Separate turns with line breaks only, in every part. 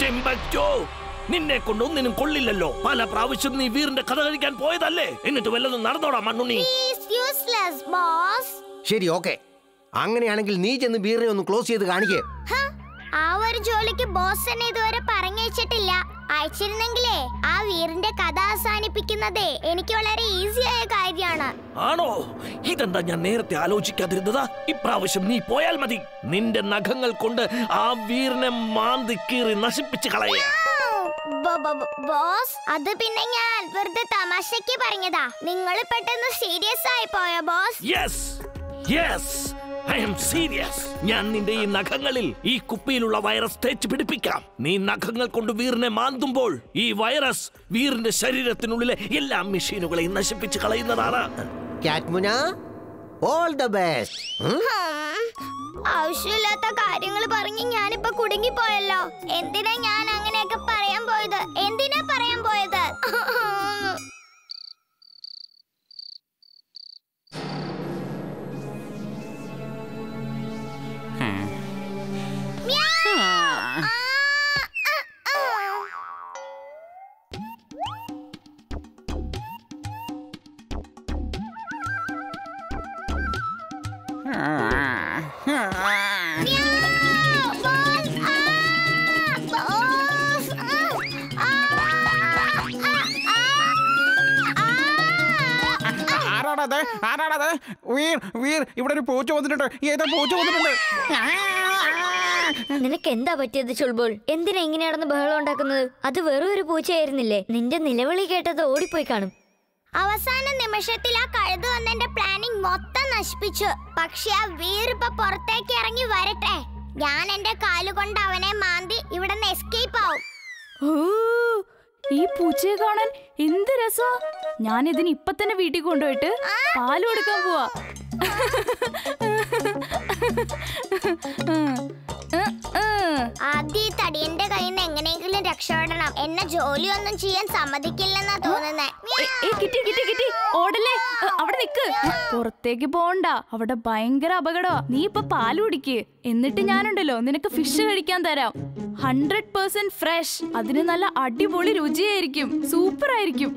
ടിംബക്ടോ നിന്നെ കൊണ്ട് ഒന്നിനും കൊള്ളില്ലല്ലോ പല പ്രാവശ്യം നീ വീറിന്റെ കഥ കഴിക്കാൻ പോയതല്ലേ എന്നിട്ട് വല്ലതും നടന്നോടാ മണ്ണുണ്ണി
യൂസ്ലെസ് ബോസ്
ശരി ഓക്കെ അങ്ങനെയാണെങ്കിൽ നീ ചെന്ന് ബീറിനെ ഒന്ന് ക്ലോസ് ചെയ്ത് കാണിക്കേ
ആ ഒരു ജോലിക്ക് ബോസ് എന്നെ ഇതുവരെ പറഞ്ഞയച്ചിട്ടില്ല അയച്ചിരുന്നെങ്കിലേ ആ വീറിന്റെ കഥ അവസാനിപ്പിക്കുന്നതേ എനിക്ക് വളരെ ഈസി ആയ കാര്യമാണ്
ആണോ ഇതെന്താ ഞാൻ നേരത്തെ ആലോചിക്കാതിരുന്നതാ ഇപ്രാവശ്യം നീ പോയാൽ മതി നിന്റെ നഖങ്ങൾ കൊണ്ട് ആ വീറിനെ മാന്തി കീറി നശിപ്പിച്ച് കളയേ
ബ- ബ- ബ- ബോസ് അത് പിന്നെ ഞാൻ വെറുതെ തമാശക്ക് പറഞ്ഞതാ നിങ്ങൾ പെട്ടെന്ന് സീരിയസ് ആയി പോയോ boss
yes yes I'm serious ഞാൻ നിന്റെ ഈ നഖങ്ങളിൽ ഈ കുപ്പിയിലുള്ള വൈറസ് തേച്ച് പിടിപ്പിക്കാം നീ നഖങ്ങൾ കൊണ്ട് വീറിനെ മാന്തുമ്പോൾ ഈ വൈറസ് വീറിന്റെ ശരീരത്തിനുള്ളിലെ എല്ലാ മെഷീനുകളെയും നശിപ്പിച്ച് കളയുന്നതാണ്
കാറ്റ്മുന ഓൾ ദ ബെസ്റ്റ്
ഹും. ആവശ്യമില്ലാത്ത കാര്യങ്ങൾ പറഞ്ഞ് ഞാനിപ്പോ കുടുങ്ങിപ്പോയല്ലോ എന്തിനാ ഞാൻ അങ്ങനെയൊക്കെ പറയാൻ പോയത് എന്തിനാ പറയാൻ പോയത് മ്യാവ്. ആ, ആ, ആ. മ്യാവ്. ബോസ്. ആ, ബോസ്. ആ, ആ, ആ, ആ, ആ.
ആരാടത് ആരാടത് വീർ വീർ ഇവിടെ ഒരു പൂച്ച വന്നിട്ടുണ്ട് ഏതോ പൂച്ച വന്നിട്ടുണ്ട്
നിനക്ക് എന്താ പറ്റിയത് ചുൾബോൾ എന്തിനാ ഇങ്ങനെ നടന്ന് ബഹളം ഉണ്ടാക്കുന്നത് അത് വെറും ഒരു പൂച്ചയായിരുന്നില്ലേ നിന്റെ നിലവിളി കേട്ടത് ഓടിപ്പോയി കാണും
അവസാന നിമിഷത്തിൽ ആ കഴുതു വന്നെന്റെ പ്ലാനിങ് മൊത്തം നശിപ്പിച്ചു പക്ഷെ ആ വീറിപ്പ പുറത്തേക്ക് ഇറങ്ങി വരട്ടെ ഞാൻ എന്റെ കാലുകൊണ്ട് അവനെ മാന്തി ഇവിടെ നിന്ന് എസ്കേപ്പ് ആവും
ഓ, ഈ പൂച്ചയെ കാണാൻ എന്ത് രസാ ഞാൻ ഇതിന് ഇപ്പൊ തന്നെ വീട്ടിൽ കൊണ്ടുപോയിട്ട് പാല് കൊടുക്കാൻ പോവാ ഉം. ഉം, ഉം.
ആദ്യം ഈ തടിയന്റെ കയ്യിൽ നിന്ന് എങ്ങനെയെങ്കിലും രക്ഷപ്പെടണം എന്നെ ജോലിയൊന്നും ചെയ്യാൻ സമ്മതിക്കില്ലെന്നാ തോന്നുന്നേ
ഏ, ഏ, കിട്ടി കിട്ടി കിട്ടി ഓടല്ലേ ഏ, അവിടെ നിക്ക് പുറത്തേക്ക് പോണ്ട അവിടെ ഭയങ്കര അപകടമാ നീ ഇപ്പൊ പാല് കുടിക്ക് എന്നിട്ട് ഞാനുണ്ടല്ലോ നിനക്ക് ഫിഷ് കഴിക്കാൻ തരാം ഹൺഡ്രഡ് പെർസെന്റ് ഫ്രഷ് അതിന് നല്ല അടിപൊളി രുചിയായിരിക്കും സൂപ്പർ ആയിരിക്കും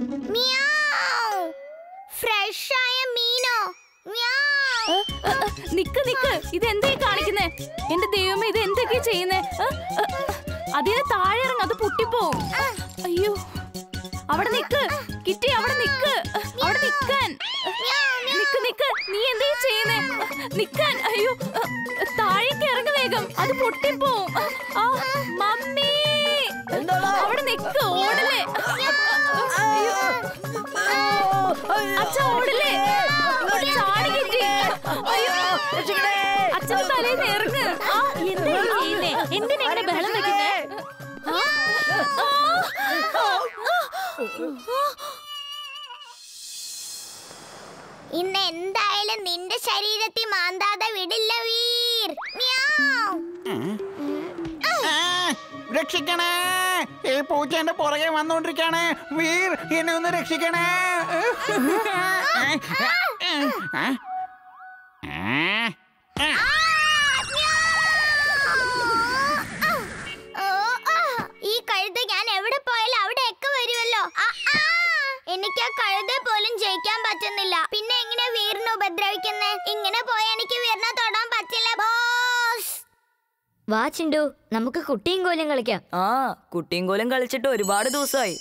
ഫ്രഷ് ആയ മീനോ മ്യാവ്.
ഏ, ഏ, ഏ, നിക്ക് നിക്ക് ഇത് എന്തേ കാണിക്കുന്നേ എന്റെ ദൈവമേ ഇത് എന്തൊക്കെയാ ചെയ്യുന്നേ ഏ, ഏ, അതിന് താഴെ ഇറങ്ങ അത് പൊട്ടിപ്പോവും അയ്യോ അവിടെ നിക്ക് കിട്ടി അവിടെ നിക്ക് അവിടെ നിക്കാൻ നിക്ക് നിക്ക് നീ എന്തേ ചെയ്യുന്നേ നിക്കാൻ അയ്യോ താഴേക്ക് ഇറങ്ങ വേഗം അത് പൊട്ടിപ്പോവും ആ മമ്മി അവിടെ നിക്ക് ഓടലേ അയ്യോ അച്ഛ ഓടലേ ചാടി കിട്ടി അയ്യോ അച്ഛൻ തലേന്ന് ഇറങ്ങ് ആ, എന്താ ഈ ചെയ്യുന്നേ എന്തിനാ ഇങ്ങനെ ബഹളം വെക്കുന്നേ ആ, ആ, ആ, ആ.
ഇന്ന് എന്തായാലും നിന്റെ ശരീരത്തിൽ മാന്താതെ വിടില്ല വീർ മ്യാവ്.
രക്ഷിക്കണേ ഈ പൂച്ച എന്റെ പുറകെ വന്നോണ്ടിരിക്കാണ് വീർ എന്നെ ഒന്ന് രക്ഷിക്കണേ
ഓ, ആ. ഈ കഴുത ഞാൻ എവിടെ പോയാലും അവിടെയൊക്കെ വരുമല്ലോ ആ, ആ. എനിക്ക് ആ കഴുതെ പോലും ജയിക്കാൻ പറ്റുന്നില്ല പിന്നെ എങ്ങനെ വീറിനെ ഉപദ്രവിക്കുന്നേ ഇങ്ങനെ പോയാൽ എനിക്ക് വീറിനെ തൊടാൻ പറ്റില്ല ബോസ്
വാ ചിണ്ടു നമുക്ക് കുട്ടിയും കോലും കളിക്കാം
ആ കുട്ടിയും കോലും കളിച്ചിട്ട് ഒരുപാട് ദിവസമായി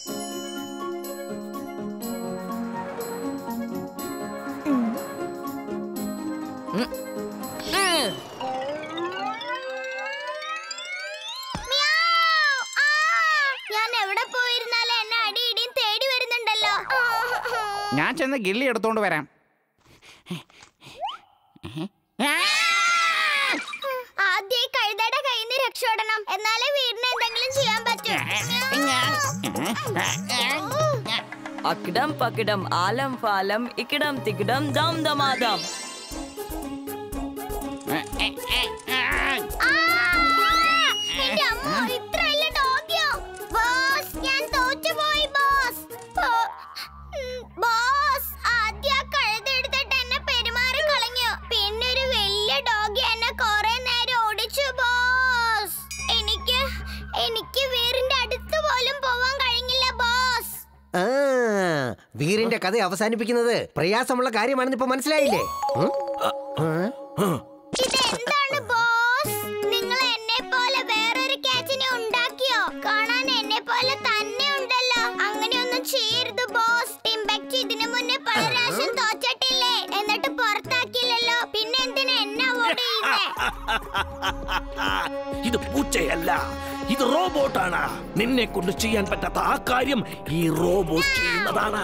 മ്യാവ്. ആ. ഞാൻ എവിടെ പോയിരുന്നാലും എന്നെ അടിയിടിയും തേടി വരുന്നുണ്ടല്ലോ
ഞാൻ ചെന്ന് ഗില്ലി എടുത്തോണ്ട് വരാം
ആദ്യം ഈ കഴുതയുടെ കയ്യിൽ നിന്ന് രക്ഷപ്പെടണം എന്നാലേ വീടിന് എന്തെങ്കിലും ചെയ്യാൻ പറ്റൂ
അക്കിടം പക്കിടം ആലം ഫാലം ഇക്കിടം തിക്കിടം ദം ദമാദം
ആ! എന്റെ അമ്മ, ഇത്ര വലിയ ഡോഗിയോ? ബോസ്, ഞാൻ തോറ്റുപോയി, ബോസ്. ബോ- ഉം, ബോസ്, ആദ്യം ആ കഴുത എടുത്തിട്ട് എന്നെ പെരുമാറി കളഞ്ഞു. പിന്നെ ഒരു വലിയ ഡോഗി എന്നെ കുറെ നേരം ഓടിച്ചു, ബോസ്. എനിക്ക് എനിക്ക് വീറിന്റെ അടുത്ത് പോലും പോവാൻ കഴിഞ്ഞില്ല ബോസ്
ആ വീറിന്റെ കഥ അവസാനിപ്പിക്കുന്നത് പ്രയാസമുള്ള കാര്യമാണെന്ന് ഇപ്പൊ മനസ്സിലായില്ലേ ഉം? ആ?
ഇതെന്താണ് ബോസ് നിങ്ങൾ എന്നെ പോലെ വേറൊരു കാറ്റിനെ ഉണ്ടാക്കിയോ കാണാൻ എന്നെ പോലെ തന്നെ ഉണ്ടല്ലോ അങ്ങനെയൊന്നും ചെയ്യരുത് ബോസ് ടിംബക്ചി ഇതിനു മുന്നേ പല പ്രാവശ്യം തോച്ചിട്ടില്ലേ എന്നിട്ട് പുറത്താക്കിയില്ലല്ലോ പിന്നെ എന്തിനാ എന്നെ അവോർഡ് ചെയ്തേ
ഇത് പൂച്ചയല്ല ഇത് റോബോട്ടാണ് നിന്നെ കൊണ്ട് ചെയ്യാൻ പറ്റാത്ത ആ കാര്യം ഈ റോബോട്ട് ചെയ്യുന്നതാണ്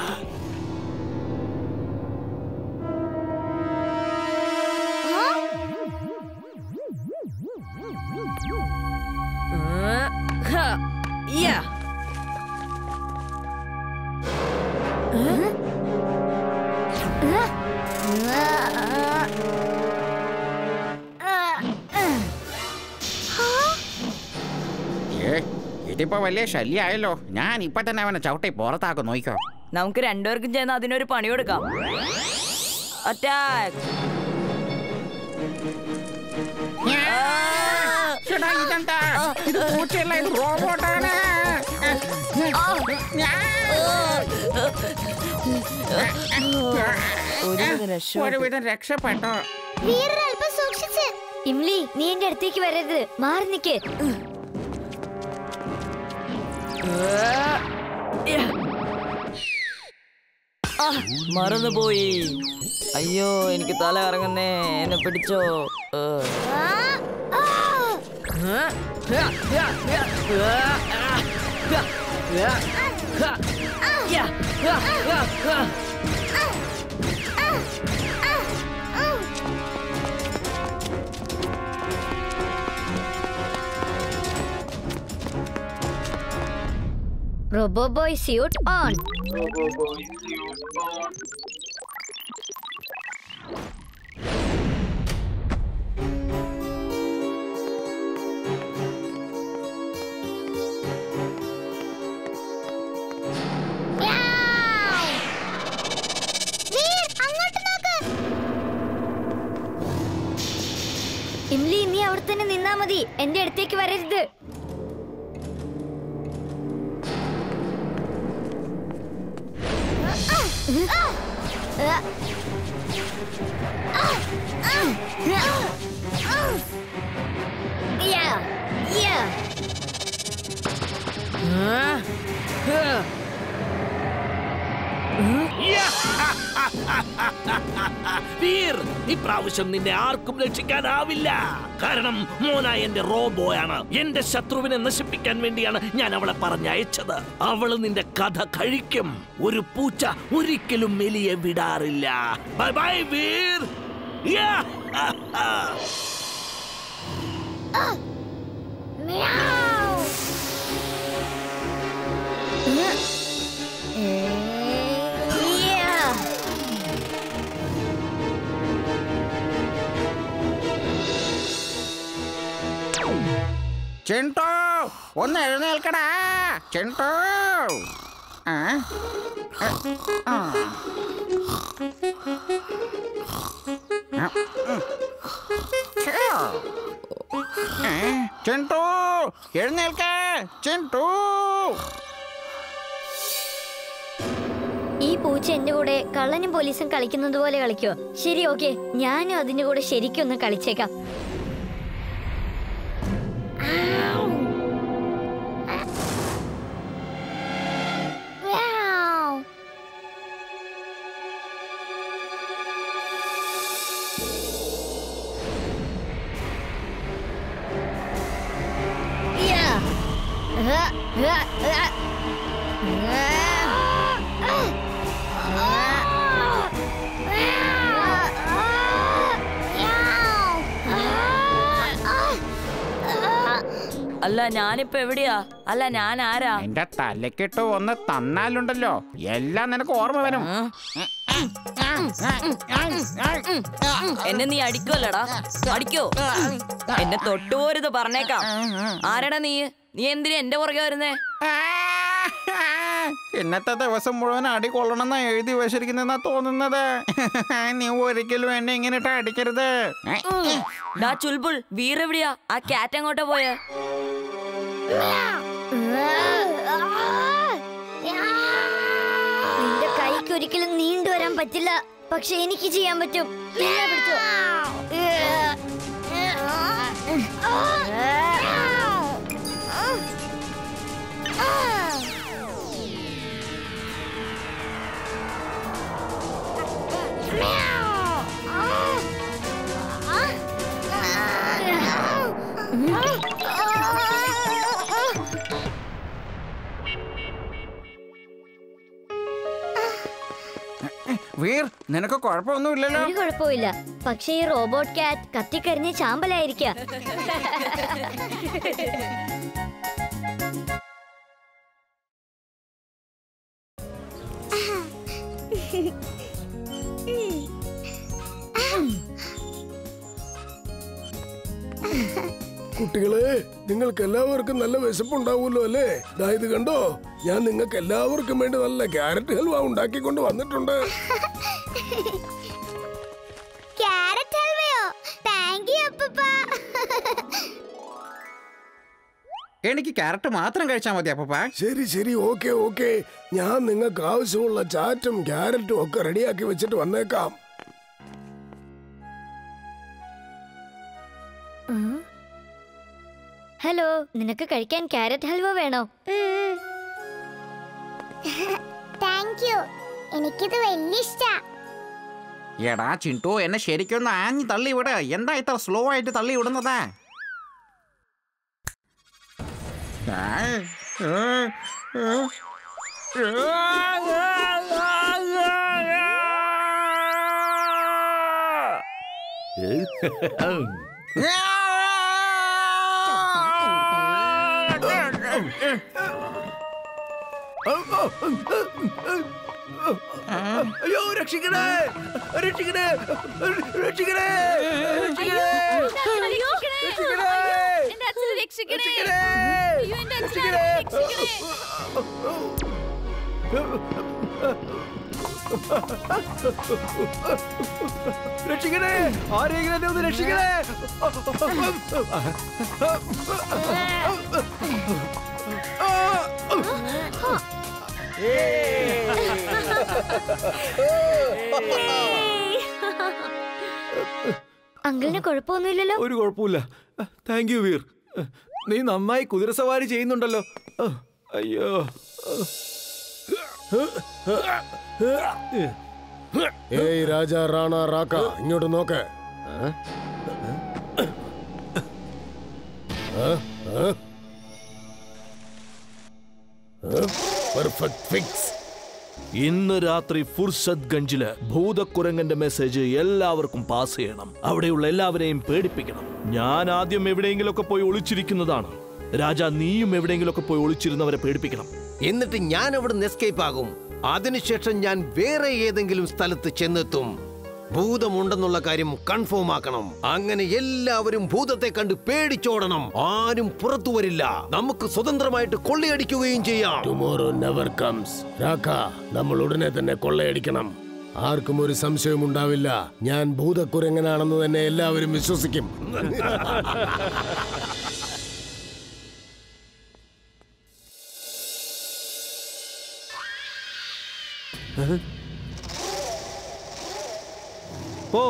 ഏ ഇതിപ്പോ വലിയ ശല്യായല്ലോ ഞാൻ ഇപ്പൊ തന്നെ അവനെ ചവിട്ടി പുറത്താക്കും നോക്കിക്കോ
നമുക്ക് രണ്ടുപേർക്കും ചേർന്ന് അതിനൊരു പണി കൊടുക്കാം അറ്റാക്ക്
ചേട്ടാ, ഇതെന്താ ഇത് പൂച്ചയല്ല ഇത് റോബോട്ടാണ്
ഒരുവിധം രക്ഷപ്പെട്ടു.
ഒരുവിധം രക്ഷപ്പെട്ടോ
വീർ അല്പം സൂക്ഷിച്ച്
ഇംലി നീ എന്റെ അടുത്തേക്ക് വരരുത് മാറി നിക്ക്
ആ, മറന്നുപോയി അയ്യോ എനിക്ക് തല കറങ്ങുന്നേ എന്നെ പിടിച്ചോ ഏ.
ആ, ആ.
റോബോ ബോയ് സ്യൂട്ട് ഓൺ
യാവ്. വീർ, അങ്ങോട്ട് നോക്ക്
ഇംലി നീ അവിടെ തന്നെ നിന്നാ മതി എന്റെ അടുത്തേക്ക് വരരുത് Yeah, yeah.
വീർ ഇപ്രാവശ്യം നിന്നെ ആർക്കും രക്ഷിക്കാനാവില്ല കാരണം മോന എന്റെ റോബോയാണ് എന്റെ ശത്രുവിനെ നശിപ്പിക്കാൻ വേണ്ടിയാണ് ഞാൻ അവളെ പറഞ്ഞയച്ചത് അവള് നിന്റെ കഥ കഴിക്കും ഒരു പൂച്ച ഒരിക്കലും മെലിയെ വിടാറില്ല ബൈ ബൈ വീർ യാ!
മ്യാവ്.
Yeah.
ചെണ്ടോ ഒന്ന് എഴുന്നേൽക്കടാ ചെണ്ടോ ആ ആ. ആ, ഉം. ഛോ. ഏ, ചെണ്ടു എഴുന്നേൽക്ക ചെണ്ടു
ഈ പൂച്ച എന്റെ കൂടെ കള്ളനും പോലീസും കളിക്കുന്നത് പോലെ കളിക്കോ ശരി ഓക്കെ ഞാനും അതിന്റെ കൂടെ ശരിക്കും ഒന്ന് കളിച്ചേക്കാം
മ്യാവ്.
Yeah. Uh, uh, uh.
അല്ല ഞാനിപ്പോ എവിടെയാ അല്ല ഞാൻ ആരാ
എന്റെ തലക്കെട്ട് ഒന്ന് തന്നാലുണ്ടല്ലോ എല്ലാം നിനക്ക് ഓർമ്മ വരും
എന്നെ നീ അടിക്കുമല്ലടാ അടിക്കോ എന്നെ തൊട്ടുപോരുത് പറഞ്ഞേക്കാം ആരാടാ നീ നീ എന്തിനാ എന്റെ പുറകെ വരുന്നേ
ഇന്നത്തെ ദിവസം മുഴുവൻ അടി കൊള്ളണമെന്നാ എഴുതി വെച്ചിരിക്കുന്നെന്നാ തോന്നുന്നത് നീ ഒരിക്കലും എന്നെ ഇങ്ങനെ ഇട്ട് അടിക്കരുത്
ഡാ ചുൽബുൾ വീറെവിടെയാ ആ കാറ്റ് അങ്ങോട്ടാ പോയ
നിന്റെ കൈക്ക് ഒരിക്കലും നീണ്ടു വരാൻ പറ്റില്ല പക്ഷെ എനിക്ക് ചെയ്യാൻ പറ്റും നിന്നെ പിടിച്ചോ
വീർ നിനക്ക് കുഴപ്പമൊന്നുമില്ലല്ലോ
ഒരു കുഴപ്പമില്ല പക്ഷെ ഈ റോബോട്ട് കാറ്റ് കത്തിക്കരിഞ്ഞ് ചാമ്പലായിരിക്ക
കുട്ടികളെ നിങ്ങൾക്ക് എല്ലാവർക്കും നല്ല വിശപ്പുണ്ടാവുമല്ലോ അല്ലേ ദാ ഇത് കണ്ടോ ഞാൻ നിങ്ങൾക്ക് എല്ലാവർക്കും വേണ്ടി നല്ല ക്യാരറ്റ് ഹൽവ ഉണ്ടാക്കിക്കൊണ്ട് വന്നിട്ടുണ്ട്
ക്യാരറ്റ് ഹൽവയോ താങ്ക് യു അപ്പൂപ്പ
എനിക്ക് ക്യാരറ്റ് മാത്രം കഴിച്ചാൽ മതി അപ്പൂപ്പ
ശരി ശരി ഓക്കെ ഓക്കെ ഞാൻ നിങ്ങൾക്ക് ആവശ്യമുള്ള ചാറ്റും ക്യാരറ്റും ഒക്കെ റെഡിയാക്കി വെച്ചിട്ട് വന്നേക്കാം
ഹലോ നിനക്ക് കഴിക്കാൻ ക്യാരറ്റ് ഹൽവ വേണോ
താങ്ക് യു എനിക്കിത് വലിയ ഇഷ്ടാ
എടാ ചിണ്ടു എന്നെ ശരിക്കൊന്ന് ആഞ്ഞു തള്ളി വിട് എന്താ ഇത്ര സ്ലോ ആയിട്ട് തള്ളി വിടുന്നത്
അയ്യോ രക്ഷിക്കണേ രക്ഷിക്കണേ രക്ഷിക്കണേ രക്ഷിക്കണേ
അയ്യോ, എന്റെ അച്ഛനെ രക്ഷിക്കണേ അയ്യോ, എന്റെ അച്ഛനെ രക്ഷിക്കണേ
രക്ഷിക്കണേ ആരെങ്കിലും എന്നെ ഒന്ന് രക്ഷിക്കണേ
അങ്കിളിന് കുഴപ്പമൊന്നുമില്ലല്ലോ
ഒരു കുഴപ്പമില്ല താങ്ക് യു വീർ നീ നന്നായി കുതിരസവാരി ചെയ്യുന്നുണ്ടല്ലോ അയ്യോ
ഏയ് രാജ റാണ റാക്ക ഇങ്ങോട്ട് നോക്ക് പെർഫെക്റ്റ് ഫിക്സ്
ഇന്ന് രാത്രി ഫുർസത് ഗഞ്ചില് ഭൂതക്കുരങ്ങന്റെ മെസ്സേജ് എല്ലാവർക്കും പാസ് ചെയ്യണം അവിടെയുള്ള എല്ലാവരെയും പേടിപ്പിക്കണം ഞാൻ ആദ്യം എവിടെയെങ്കിലുമൊക്കെ പോയി ഒളിച്ചിരിക്കുന്നതാണ് രാജാ നീയും എവിടെയെങ്കിലുമൊക്കെ പോയി ഒളിച്ചിരുന്നവരെ പേടിപ്പിക്കണം
എന്നിട്ട് ഞാൻ അവിടുന്ന് എസ്കേപ്പ് ആകും അതിനുശേഷം ഞാൻ വേറെ ഏതെങ്കിലും സ്ഥലത്ത് ചെന്നെത്തും ഭൂതമുണ്ടെന്നുള്ള കാര്യം കൺഫേം ആക്കണം അങ്ങനെ എല്ലാവരും ഭൂതത്തെ കണ്ട് പേടിച്ചോടണം ആരും പുറത്തു വരില്ല നമുക്ക് സ്വതന്ത്രമായിട്ട് കൊള്ളയടിക്കുകയും ചെയ്യാം ടുമോറോ നെവർ കംസ് രാഖ നമ്മൾ ഉടനെ തന്നെ കൊള്ളയടിക്കണം ആർക്കും ഒരു സംശയവും ഉണ്ടാവില്ല ഞാൻ ഭൂതക്കുരങ്ങനാണെന്ന് തന്നെ എല്ലാവരും വിശ്വസിക്കും പോ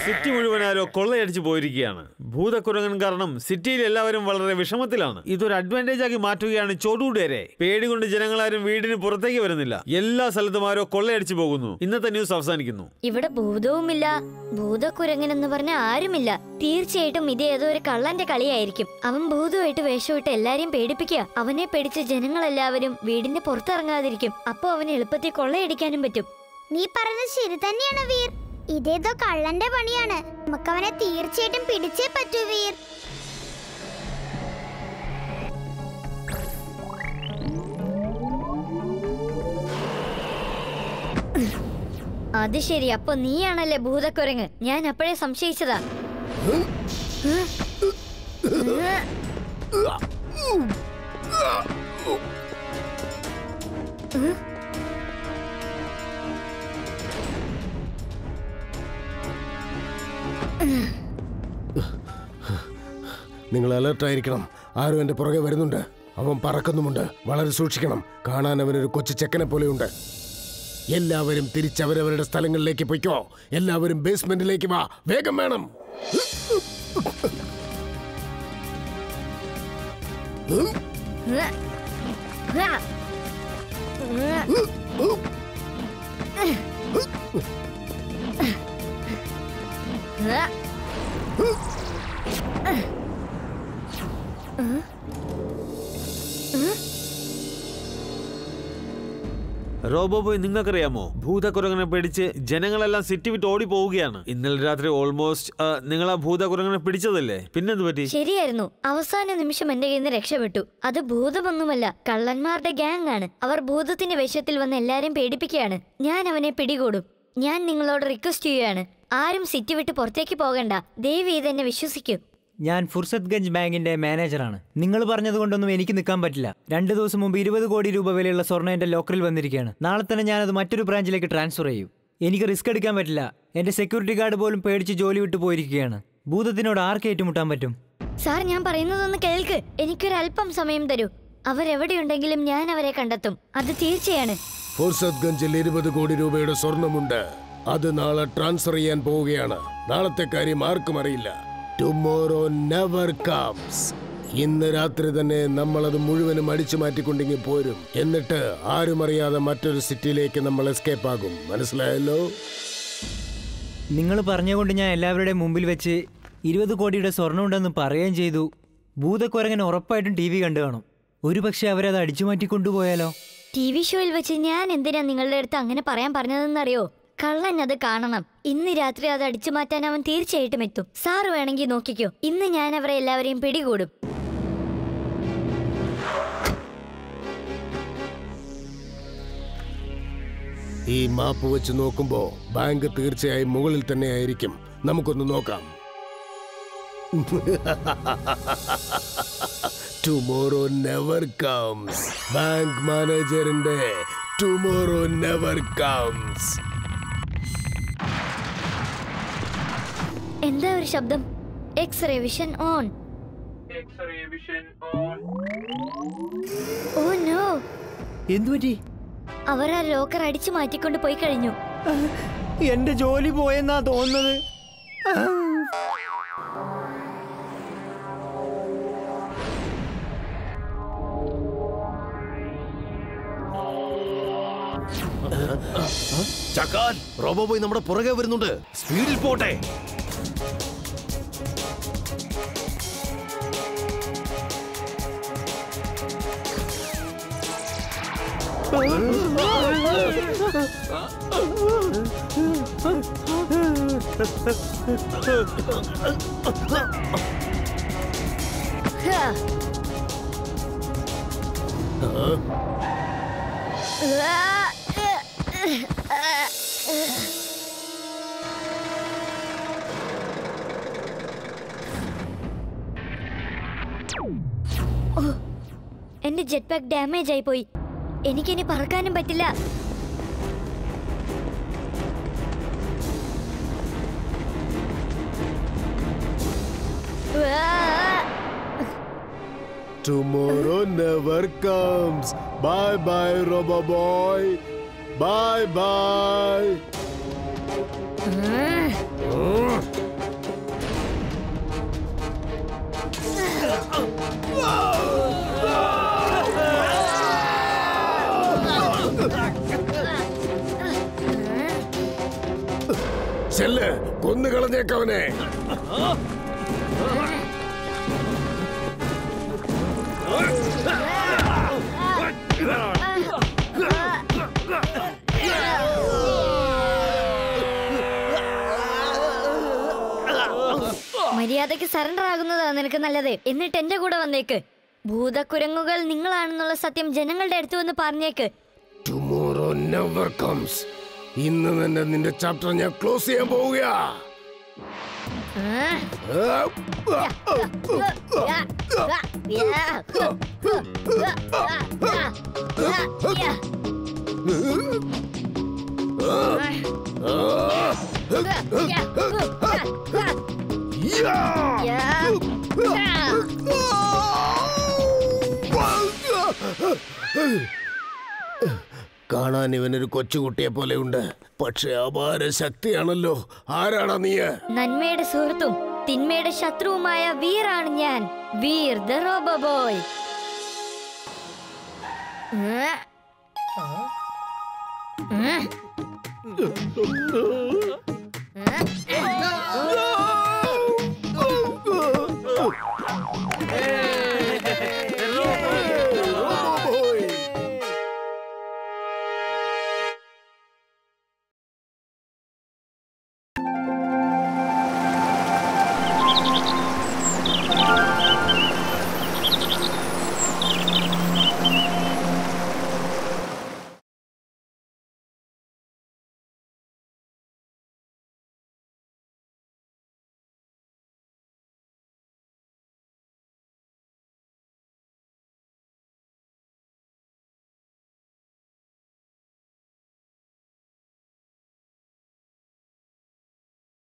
സിറ്റി മുഴുവൻ ആരോ കൊള്ളയടിച്ചു പോയിരിക്കുകയാണ് ഭൂതക്കുരങ്ങൻ കാരണം സിറ്റിയിൽ എല്ലാവരും വളരെ വിഷമത്തിലാണ് ഇതൊരു അഡ്വാൻറ്റേജ് ആക്കി മാറ്റുകയാണ് ചോടൂടേരെ പേടി കൊണ്ട് ജനങ്ങളാരും വീടിന് പുറത്തേക്ക് വരുന്നില്ല എല്ലാ സ്ഥലത്തും ആരോ കൊള്ളയടിച്ചു പോകുന്നു ഇന്നത്തെ ന്യൂസ് അവസാനിക്കുന്നു
ഇവിടെ ഭൂതവുമില്ല ഭൂതക്കുരങ്ങൻ എന്ന് പറഞ്ഞ ആരുമില്ല തീർച്ചയായിട്ടും ഇത് ഏതോ ഒരു കള്ളന്റെ കളിയായിരിക്കും അവൻ ഭൂതമായിട്ട് വേഷമിട്ട് എല്ലാരെയും പേടിപ്പിക്കുക അവനെ പേടിച്ച് ജനങ്ങളെല്ലാവരും വീടിന്റെ പുറത്തിറങ്ങാതിരിക്കും അപ്പൊ അവന് എളുപ്പത്തിൽ കൊള്ളയടിക്കാനും പറ്റും
നീ പറഞ്ഞത് ശരി തന്നെയാണ് വീർ ഇതേതോ കള്ളന്റെ പണിയാണ് നമുക്ക് അവനെ തീർച്ചയായിട്ടും പിടിച്ചേ പറ്റൂ വീർ
അത് ശരി അപ്പൊ നീയാണല്ലേ ഭൂതക്കുരങ്ങ് ഞാൻ അപ്പോഴേ സംശയിച്ചതാ
നിങ്ങൾ അലർട്ടായിരിക്കണം ആരും എന്റെ പുറകെ വരുന്നുണ്ട് അവൻ പറക്കുന്നുമുണ്ട് വളരെ സൂക്ഷിക്കണം കാണാൻ അവനൊരു കൊച്ചു ചെക്കനെ പോലെയുണ്ട് എല്ലാവരും തിരിച്ചവരവരുടെ സ്ഥലങ്ങളിലേക്ക് പൊയ്ക്കോ എല്ലാവരും ബേസ്മെന്റിലേക്ക് വാ വേഗം വേണം
റോബോ ബോയ് നിങ്ങൾക്കറിയാമോ ഭൂതക്കുരങ്ങനെ പേടിച്ച് ജനങ്ങളെല്ലാം സിറ്റി വിട്ട് ഓടി പോവുകയാണ് ഇന്നലെ രാത്രി ഓൾമോസ്റ്റ് നിങ്ങൾ ആ ഭൂതക്കുരങ്ങനെ പിടിച്ചതല്ലേ പിന്നെന്ത് പറ്റി
ശരിയായിരുന്നു അവസാന നിമിഷം എന്റെ കയ്യിൽ നിന്ന് രക്ഷപ്പെട്ടു അത് ഭൂതമൊന്നുമല്ല കള്ളന്മാരുടെ ഗ്യാങ് ആണ് അവർ ഭൂതത്തിന്റെ വേഷത്തിൽ വന്ന് എല്ലാരെയും പേടിപ്പിക്കുകയാണ് ഞാൻ അവനെ പിടികൂടും ഞാൻ നിങ്ങളോട് റിക്വസ്റ്റ് ചെയ്യുകയാണ് ആരും സിറ്റി വിട്ട് പുറത്തേക്ക് പോകണ്ട ദേവി ഇതെന്നെ വിശ്വസിക്കൂ
ഞാൻ ഫുർസത്ഗഞ്ച് ബാങ്കിന്റെ മാനേജറാണ് നിങ്ങൾ പറഞ്ഞതുകൊണ്ടൊന്നും എനിക്ക് നിൽക്കാൻ പറ്റില്ല രണ്ട് ദിവസം മുമ്പ് ഇരുപത് കോടി രൂപ വിലയുള്ള സ്വർണ്ണം എന്റെ ലോക്കറിൽ വന്നിരിക്കുകയാണ് നാളെ തന്നെ ഞാനത് മറ്റൊരു ബ്രാഞ്ചിലേക്ക് ട്രാൻസ്ഫർ ചെയ്യും എനിക്ക് റിസ്ക് എടുക്കാൻ പറ്റില്ല എന്റെ സെക്യൂരിറ്റി ഗാർഡ് പോലും പേടിച്ച് ജോലി വിട്ടു പോയിരിക്കുകയാണ് ഭൂതത്തിനോട് ആർക്ക് ഏറ്റുമുട്ടാൻ പറ്റും
സാർ ഞാൻ പറയുന്നതൊന്ന് കേൾക്ക് എനിക്കൊരല്പം സമയം തരൂ അവരെവിടെയുണ്ടെങ്കിലും ഞാൻ അവരെ കണ്ടെത്തും അത് തീർച്ചയാണ്
ഫോർസത്ഗഞ്ചിൽ ഇരുപത് കോടി രൂപയുടെ സ്വർണമുണ്ട് അത് നാളെ ട്രാൻസ്ഫർ ചെയ്യാൻ പോവുകയാണ് നാളത്തെ കാര്യം ആർക്കും അറിയില്ല ടുമോറോ നെവർ കംസ് ഇന്ന് രാത്രി തന്നെ നമ്മൾ അത് മുഴുവനും അടിച്ചു മാറ്റിക്കൊണ്ടെങ്കിൽ പോരും എന്നിട്ട് ആരും അറിയാതെ മറ്റൊരു സിറ്റിയിലേക്ക് നമ്മൾ എസ്കേപ്പ് ആകും മനസ്സിലായല്ലോ
നിങ്ങൾ പറഞ്ഞുകൊണ്ട് ഞാൻ എല്ലാവരുടെയും മുമ്പിൽ വെച്ച് ഇരുപത് കോടിയുടെ സ്വർണ്ണം ഉണ്ടെന്ന് പറയുകയും ചെയ്തു ഭൂതക്കുരങ്ങൻ ഉറപ്പായിട്ടും ടി വി കണ്ടു കാണും ഒരു പക്ഷേ അവരത് അടിച്ചു മാറ്റി കൊണ്ടുപോയാലോ
ടി വി ഷോയിൽ വെച്ച് ഞാൻ എന്തിനാ നിങ്ങളുടെ അടുത്ത് അങ്ങനെ പറയാൻ പറഞ്ഞതെന്നറിയോ കള്ളൻ അത് കാണണം ഇന്ന് രാത്രി അത് അടിച്ചു മാറ്റാൻ അവൻ തീർച്ചയായിട്ടും എത്തും സാറ് വേണമെങ്കിൽ നോക്കിക്കോ ഇന്ന് ഞാൻ അവരെ എല്ലാവരെയും പിടികൂടും
ഈ മാപ്പ് വെച്ച് നോക്കുമ്പോ ബാങ്ക് തീർച്ചയായും മുകളിൽ തന്നെ ആയിരിക്കും നമുക്കൊന്ന് നോക്കാം ടുമോറോ നെവർ കംസ് ബാങ്ക് മാനേജറിന്റെ ടുമോറോ നെവർ കംസ്
എന്താ ഒരു ശബ്ദം x-ray vision on oh no
എന്തുപറ്റി
അവർ ആ ലോക്കർ അടിച്ചു മാറ്റിക്കൊണ്ട് പോയി കഴിഞ്ഞു
എന്റെ ജോലി പോയെന്നാ തോന്നുന്നത്
ചക്കാൻ റോബോ ബോയ് നമ്മുടെ പുറകെ വരുന്നുണ്ട് സ്പീഡിൽ പോട്ടെ
ഹാ. ആ, ആ, ആ. ഓ, എന്റെ ജെറ്റ് പാക്ക് ഡാമേജ് ആയി പോയി എനിക്കിനി പറക്കാനും പറ്റില്ല ആ,
tomorrow never comes bye bye robo boy bye bye
ആ.
ചെല്ല് കൊന്നുകളഞ്ഞേക്കവനെ
മര്യാദയ്ക്ക് സറണ്ടർ ആകുന്നതാണ് നിനക്ക് നല്ലത് എന്നിട്ട് എന്റെ കൂടെ വന്നേക്ക് ഭൂതക്കുരങ്ങുകൾ നിങ്ങളാണെന്നുള്ള സത്യം ജനങ്ങളുടെ അടുത്ത് വന്ന് പറഞ്ഞേക്ക്
ടുമോറോ നെവർ കംസ് ഇന്ന് തന്നെ നിന്റെ ചാപ്റ്റർ ഞാൻ ക്ലോസ് ചെയ്യാൻ പോവുകയാ കാണാൻ ഇവനൊരു കൊച്ചുകുട്ടിയെ പോലെയുണ്ട് പക്ഷെ അപാര ശക്തിയാണല്ലോ ആരാടാ നീ
നന്മയുടെ സുഹൃത്തും തിന്മയുടെ ശത്രുവുമായ വീറാണ് ഞാൻ വീർ ദ റോബോ ബോയ് ഉം. ഉം.